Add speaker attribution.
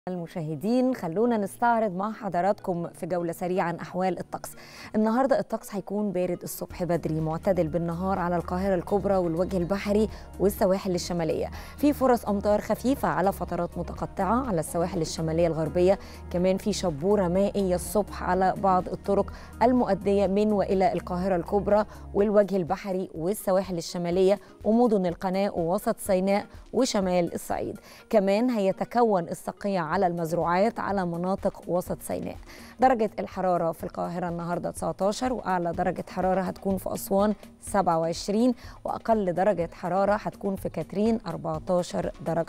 Speaker 1: المشاهدين خلونا نستعرض مع حضراتكم في جولة سريعة عن أحوال الطقس النهاردة الطقس هيكون بارد الصبح بدري معتدل بالنهار على القاهرة الكبرى والوجه البحري والسواحل الشمالية في فرص أمطار خفيفة على فترات متقطعة على السواحل الشمالية الغربية كمان في شبورة مائية الصبح على بعض الطرق المؤدية من وإلى القاهرة الكبرى والوجه البحري والسواحل الشمالية ومدن القناة ووسط سيناء وشمال الصعيد كمان هيتكون الصقيع على المزروعات على مناطق وسط سيناء درجة الحرارة في القاهرة النهاردة 19 وأعلى درجة حرارة هتكون في أسوان 27 وأقل درجة حرارة هتكون في كاترين 14 درجة